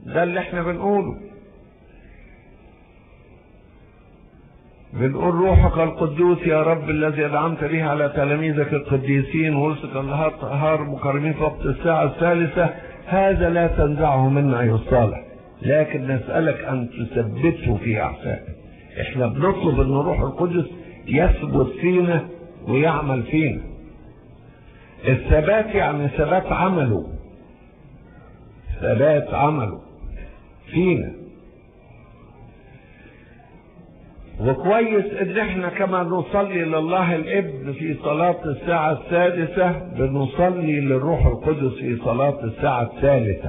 ده اللي احنا بنقوله بنقول روحك القدوس يا رب الذي أدعمت به على تلاميذك القديسين ورسك النهار مكرمين في وقت الساعة الثالثة هذا لا تنزعه منا أيها الصالح لكن نسألك أن تثبته في أحسائك احنا بنطلب أن روح القدس يثبت فينا ويعمل فينا الثبات يعني ثبات عمله ثبات عمله فينا وكويس ان احنا كما نصلي لله الابن في صلاة الساعة السادسة بنصلي للروح القدس في صلاة الساعة الثالثة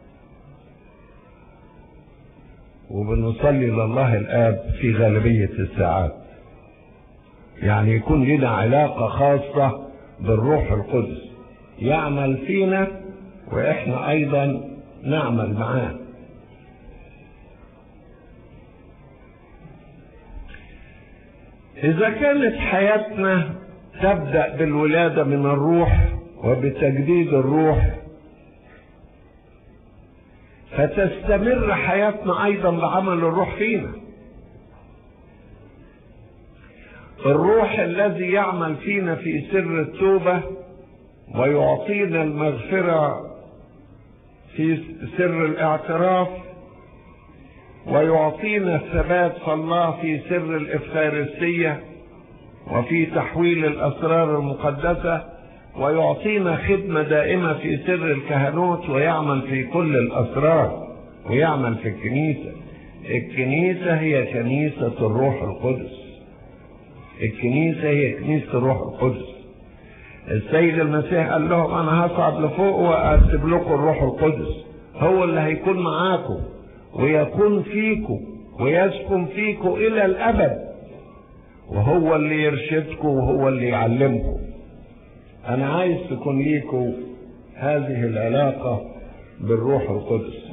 وبنصلي لله الاب في غالبية الساعات يعني يكون لنا علاقة خاصة بالروح القدس يعمل فينا واحنا ايضا نعمل معاه إذا كانت حياتنا تبدأ بالولادة من الروح وبتجديد الروح فتستمر حياتنا أيضا بعمل الروح فينا الروح الذي يعمل فينا في سر التوبة ويعطينا المغفرة في سر الاعتراف ويعطينا الثبات في الله في سر الإفخارستية وفي تحويل الأسرار المقدسة ويعطينا خدمة دائمة في سر الكهنوت ويعمل في كل الأسرار ويعمل في الكنيسة الكنيسة هي كنيسة الروح القدس الكنيسة هي كنيسة الروح القدس السيد المسيح قال لهم أنا هصعد لفوق وأسيب لكم الروح القدس هو اللي هيكون معاكم ويكون فيكم ويسكن فيكم الى الابد وهو اللي يرشدكم وهو اللي يعلمكم انا عايز تكون ليكم هذه العلاقة بالروح القدس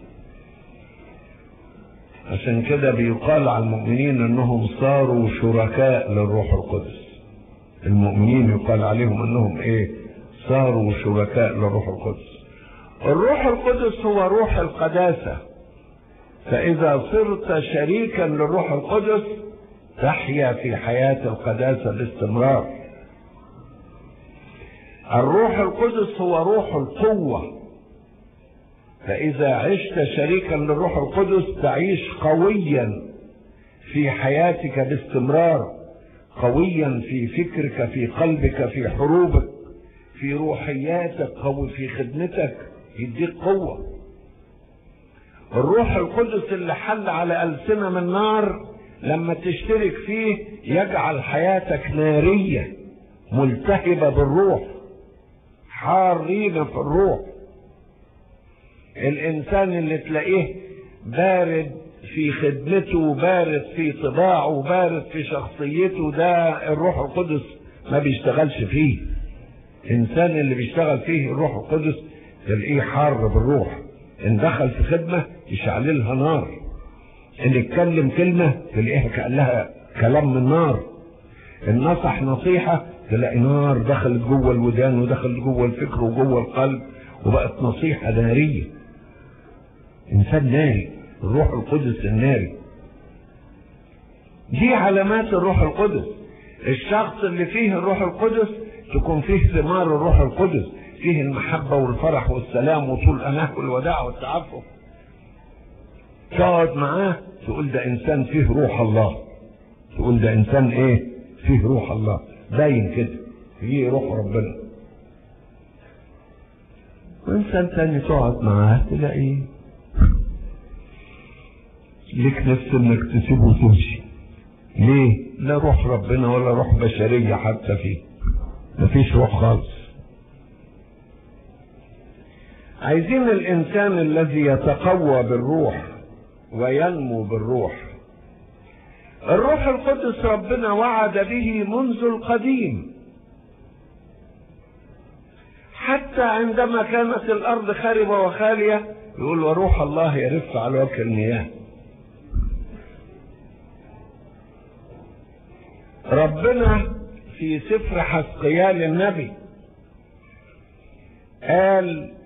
عشان كده بيقال على المؤمنين انهم صاروا شركاء للروح القدس المؤمنين يقال عليهم انهم ايه صاروا شركاء للروح القدس الروح القدس هو روح القداسه فإذا صرت شريكا للروح القدس تحيا في حياة القداسة باستمرار. الروح القدس هو روح القوة. فإذا عشت شريكا للروح القدس تعيش قويا في حياتك باستمرار، قويا في فكرك في قلبك في حروبك في روحياتك قوي في خدمتك يديك قوه الروح القدس اللي حل على ألسنة من نار لما تشترك فيه يجعل حياتك نارية ملتهبة بالروح حارين في الروح الإنسان اللي تلاقيه بارد في خدمته بارد في طباعه بارد في شخصيته ده الروح القدس ما بيشتغلش فيه الإنسان اللي بيشتغل فيه الروح القدس تلاقيه حار بالروح ان دخل في خدمه يشعللها نار ان اتكلم كلمه تلاقيها كانها كلام من نار ان نصح نصيحه تلاقي نار دخلت جوه الودان ودخلت جوه الفكر وجوه القلب وبقت نصيحه ناريه انسان ناري الروح القدس الناري دي علامات الروح القدس الشخص اللي فيه الروح القدس تكون فيه ثمار الروح القدس فيه المحبة والفرح والسلام وطول الأناه والوداع والتعفف تقعد معاه تقول ده إنسان فيه روح الله تقول ده إنسان إيه فيه روح الله باين كده فيه روح ربنا وإنسان تاني تقعد معاه تلاقيه ليك نفس إنك تسيبه وتمشي ليه؟ لا روح ربنا ولا روح بشرية حتى فيه مفيش روح خالص عايزين الانسان الذي يتقوى بالروح وينمو بالروح الروح القدس ربنا وعد به منذ القديم حتى عندما كانت الارض خاربه وخاليه يقول وروح الله يرف على وجه المياه ربنا في سفر حسقيال النبي قال